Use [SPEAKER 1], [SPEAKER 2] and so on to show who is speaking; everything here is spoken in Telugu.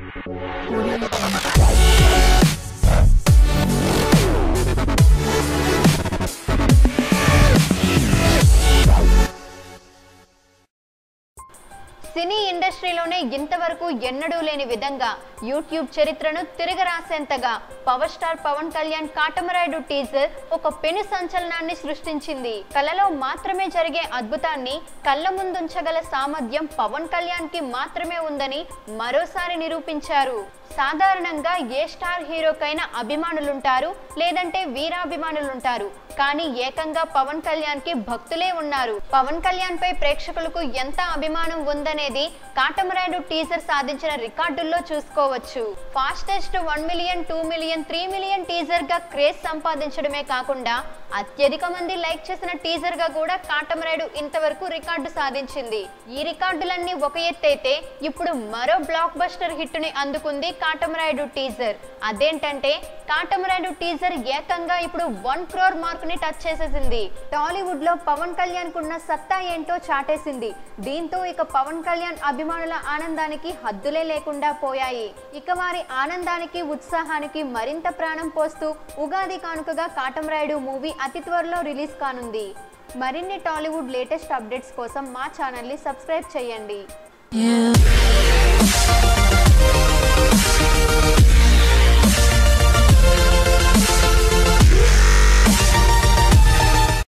[SPEAKER 1] సినీ ఇండస్ట్రీలోనే ఇంతవరకు ఎన్నడూ లేని విధంగా యూట్యూబ్ చరిత్రను తిరగరాసేంతగా power star Pavan Kalyan Katamarayudu teaser ఒక పెను సంచలనాన్ని సృష్టించింది కలలో మాత్రమే జరిగే అద్భుతాన్ని కళ్ళ ముందుంచగల సామర్థ్యం పవన్ కళ్యాణ్ కి మాత్రమే ఉందని మరోసారి నిరూపించారు సాధారణంగా ఏ స్టార్ హీరోకైనా అభిమానులుంటారు లేదంటే వీరాభిమానులుంటారు కానీ ఏకంగా పవన్ కళ్యాణ్ కి భక్తులే ఉన్నారు పవన్ కళ్యాణ్ పై ప్రేక్షకులకు ఎంత అభిమానం ఉందనేది కాటమరాయుడు టీజర్ సాధించిన రికార్డుల్లో చూసుకోవచ్చు fastest one million two million three million teaser గా క్రేజ్ సంపాదించడమే కాకుండా అత్యధిక మంది లైక్ చేసిన టీజర్ గా కూడా కాటమరాయుడు ఇంతవరకు రికార్డు సాధించింది ఈ రికార్డులన్నీ ఒక ఎత్తైతే ఇప్పుడు మరో బ్లాక్ బస్టర్ హిట్ ని అందుకుంది కాటమరాయుడు టీజర్ అదేంటంటే కాటమరాయుడు టీజర్ ఏకంగా ఇప్పుడు వన్ క్రోర్ మార్క్ ని టచ్ చేసేసింది టాలీవుడ్ లో పవన్ కళ్యాణ్ కున్న సత్తా ఏంటో చాటేసింది దీంతో ఇక పవన్ కళ్యాణ్ అభిమానుల ఆనందానికి హద్దులే లేకుండా పోయాయి ఇక వారి ఆనందానికి ఉత్సాహానికి మరింత ప్రాణం పోస్తూ ఉగాది కానుకగా కాటమరాయుడు మూవీ అతి త్వరలో రిలీజ్ కానుంది మరిన్ని టాలీవుడ్ లేటెస్ట్ అప్డేట్స్ కోసం మా ఛానల్ని సబ్స్క్రైబ్ చేయండి
[SPEAKER 2] You